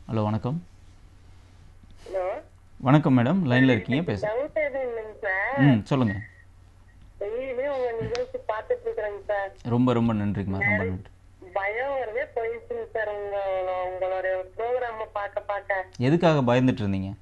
hello வணக்கம் hello வணக்கம் madam லைனில் இருக்கீங்க பேச டவுட் எதுவும் இல்லைங்க சார் ம் சொல்லுங்கள் டெய்லியுமே உங்க நிகழ்ச்சி பார்த்துட்டு இருக்கிறேங்க சார் ரொம்ப ரொம்ப நன்றிங்கம்மா ரொம்ப நன்றி பயம் வரவே போயிடுச்சுங்க சார் உங்க உங்களுடைய ப்ரோக்ராம பார்க்க பார்க்க எதுக்காக பயந்துட்டு இருந்தீங்க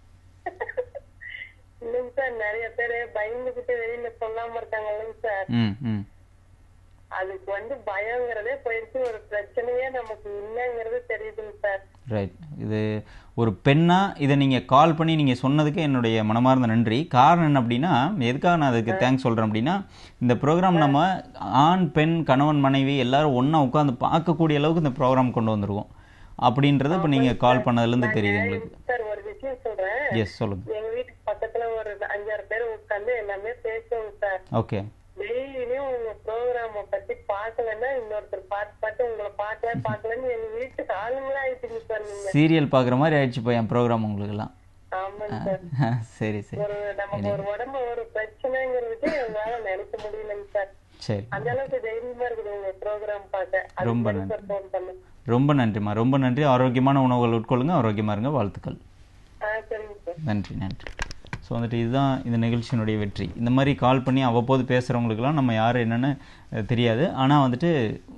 இல்லைங்க சார் நிறைய பேர் பயந்துகிட்டு வெளியில சொல்லாம இருக்காங்க இல்லைங்க சார் ம் ம் அதுக்கு வந்து பயங்கிறதே போயிடுச்சு ஒரு பிரச்சனையே நமக்கு இல்லைங்கிறது தெரியுதுங்க சார் ரைட் இது ஒரு பெண்ணா இதை நீங்கள் கால் பண்ணி நீங்கள் சொன்னதுக்கு என்னுடைய மனமார்ந்த நன்றி காரணம் என்ன அப்படின்னா எதுக்காக நான் அதுக்கு தேங்க்ஸ் சொல்கிறேன் அப்படின்னா இந்த ப்ரோக்ராம் நம்ம ஆண் பெண் கணவன் மனைவி எல்லாரும் ஒன்றா உட்காந்து பார்க்கக்கூடிய அளவுக்கு இந்த ப்ரோக்ராம் கொண்டு வந்திருக்கோம் அப்படின்றத இப்போ நீங்கள் கால் பண்ணதுலேருந்து தெரியுது எங்களுக்கு சார் ஒரு விஷயம் சொல்றேன் எஸ் சொல்லுங்கள் எங்க வீட்டுக்கு பக்கத்துல ஒரு அஞ்சாறு பேர் உட்கார்ந்து எல்லாமே பேசுவோங்க சார் ஓகே டெய்லியும் உங்க ப்ரோக்ராம பத்தி பார்க்கலன்னா இன்னொருத்தர் பார்த்து பார்த்து உங்களை பார்க்கல பார்க்கலன்னு எங்க வீட்டுக்கு ஆளுங்களா ஆயிட்டுங்க சார் நீங்க சீரியல் பார்க்குற மாதிரி ஆயிடுச்சு இப்போ என் ப்ரோக்ராம் உங்களுக்கெல்லாம் ஆமாங்க சார் சரி சரி ஒரு நமக்கு ஒரு உடம்பு ஒரு பிரச்சனைங்கிறதுக்கு எங்களால நினைக்க முடியலங்க சார் சரி அந்த அளவுக்கு தைரியமா இருக்குது உங்க ப்ரோக்ராம் பார்க்க ரொம்ப அதுக்கு சார் ஃபோன் பண்ணேன் ரொம்ப நன்றிம்மா ரொம்ப நன்றி ஆரோக்கியமான உணவுகள் உட்கொள்ளுங்க ஆரோக்கியமாக இருங்க வாழ்த்துக்கள் ஆ சரிங்க சார் நன்றி நன்றி ஸோ வந்துட்டு இதுதான் இந்த நிகழ்ச்சியினுடைய வெற்றி இந்த மாதிரி கால் பண்ணி அவ்வப்போது பேசுகிறவங்களுக்கெல்லாம் நம்ம யார் என்னன்னு அஹ், தெரியாது ஆனால் வந்துட்டு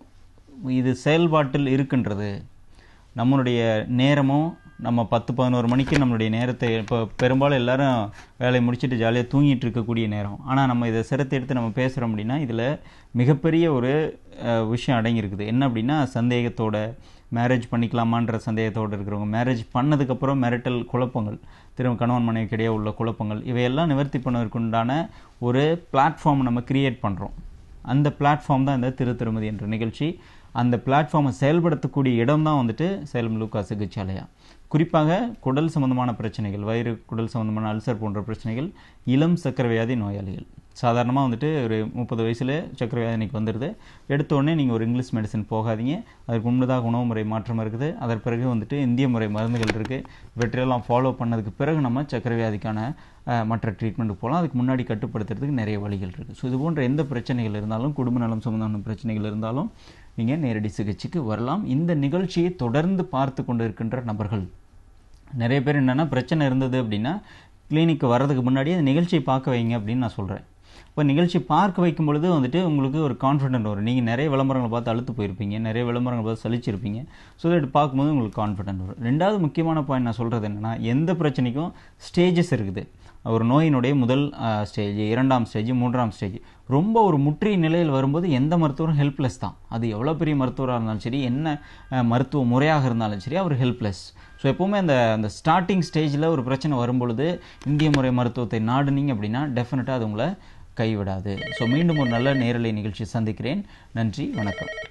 இது செயல்பாட்டில் இருக்கின்றது நம்மளுடைய நேரமும் நம்ம பத்து பதினோரு மணிக்கு நம்மளுடைய நேரத்தை இப்போ பெரும்பாலும் எல்லாரும் வேலையை முடிச்சுட்டு ஜாலியாக தூங்கிட்டு இருக்கக்கூடிய நேரம் ஆனால் நம்ம இதை சிரத்தை எடுத்து நம்ம பேசுகிறோம் அப்படின்னா இதில் மிகப்பெரிய ஒரு அஹ், விஷயம் அடங்கியிருக்குது என்ன அப்படின்னா சந்தேகத்தோட மேரேஜ் பண்ணிக்கலாமான்ற சந்தேகத்தோடு இருக்கிறவங்க மேரேஜ் பண்ணதுக்கப்புறம் மேரிட்டல் குழப்பங்கள் திரும்ப கணவன் மனைவிக்கு இடையே உள்ள குழப்பங்கள் இவையெல்லாம் நிவர்த்தி பண்ணுவதற்குண்டான ஒரு பிளாட்ஃபார்ம் நம்ம கிரியேட் பண்ணுறோம் அந்த பிளாட்ஃபார்ம் தான் இந்த திரு திருமதி என்ற நிகழ்ச்சி அந்த பிளாட்ஃபார்மை செயல்படுத்தக்கூடிய இடம் தான் வந்துட்டு சேலம் லூக்கா சிகிச்சாலயா குறிப்பாக குடல் சம்பந்தமான பிரச்சனைகள் வயிறு குடல் சம்பந்தமான அல்சர் போன்ற பிரச்சனைகள் இளம் சக்கரவியாதி நோயாளிகள் சாதாரணமாக வந்துட்டு ஒரு முப்பது வயசில் சக்கரவியாதி இன்னைக்கு வந்துடுது எடுத்த உடனே நீங்கள் ஒரு இங்கிலீஷ் மெடிசன் போகாதீங்க அதற்கு முன்னதாக உணவு முறை மாற்றம் இருக்குது அதற்கு பிறகு வந்துட்டு இந்திய முறை மருந்துகள் இருக்குது இவற்றையெல்லாம் ஃபாலோ பண்ணதுக்கு பிறகு நம்ம சக்கரவியாதிக்கான அஹ், மற்ற ட்ரீட்மெண்ட்டுக்கு போகலாம் அதுக்கு முன்னாடி கட்டுப்படுத்துறதுக்கு நிறைய வழிகள் இருக்குது ஸோ இது போன்ற எந்த பிரச்சனைகள் இருந்தாலும் குடும்ப நலம் சம்பந்தமான பிரச்சனைகள் இருந்தாலும் நீங்கள் நேரடி சிகிச்சைக்கு வரலாம் இந்த நிகழ்ச்சியை தொடர்ந்து பார்த்து கொண்டு இருக்கின்ற நபர்கள் நிறைய பேர் என்னென்னா பிரச்சனை இருந்தது அப்படின்னா கிளினிக்கு வர்றதுக்கு முன்னாடி அந்த நிகழ்ச்சியை பார்க்க வைங்க அப்படின்னு நான் சொல்கிறேன் இப்போ நிகழ்ச்சி பார்க்க வைக்கும் பொழுது வந்துட்டு உங்களுக்கு ஒரு கான்ஃபிடென்ட் வரும் நீங்கள் நிறைய விளம்பரங்களை பார்த்து அழுத்து போயிருப்பீங்க நிறைய விளம்பரங்களை பார்த்து சலிச்சிருப்பீங்க ஸோ தட் பார்க்கும்போது உங்களுக்கு கான்ஃபிடென்ட் வரும் ரெண்டாவது முக்கியமான பாயிண்ட் நான் சொல்கிறது என்னென்னா எந்த பிரச்சனைக்கும் ஸ்டேஜஸ் இருக்குது ஒரு நோயினுடைய முதல் ஸ்டேஜ் இரண்டாம் ஸ்டேஜ் மூன்றாம் ஸ்டேஜ் ரொம்ப ஒரு முற்றிய நிலையில் வரும்போது எந்த மருத்துவரும் ஹெல்ப்லெஸ் தான் அது எவ்வளோ பெரிய மருத்துவராக இருந்தாலும் சரி என்ன அஹ், மருத்துவ முறையாக இருந்தாலும் சரி அவர் ஹெல்ப்லெஸ் ஸோ எப்போவுமே அந்த அந்த ஸ்டார்டிங் ஸ்டேஜில் ஒரு பிரச்சனை வரும்பொழுது இந்திய முறை மருத்துவத்தை நாடுனீங்க அப்படின்னா டெஃபினட்டாக அது உங்களை கைவிடாது ஸோ மீண்டும் ஒரு நல்ல நேரலை நிகழ்ச்சி சந்திக்கிறேன் நன்றி வணக்கம்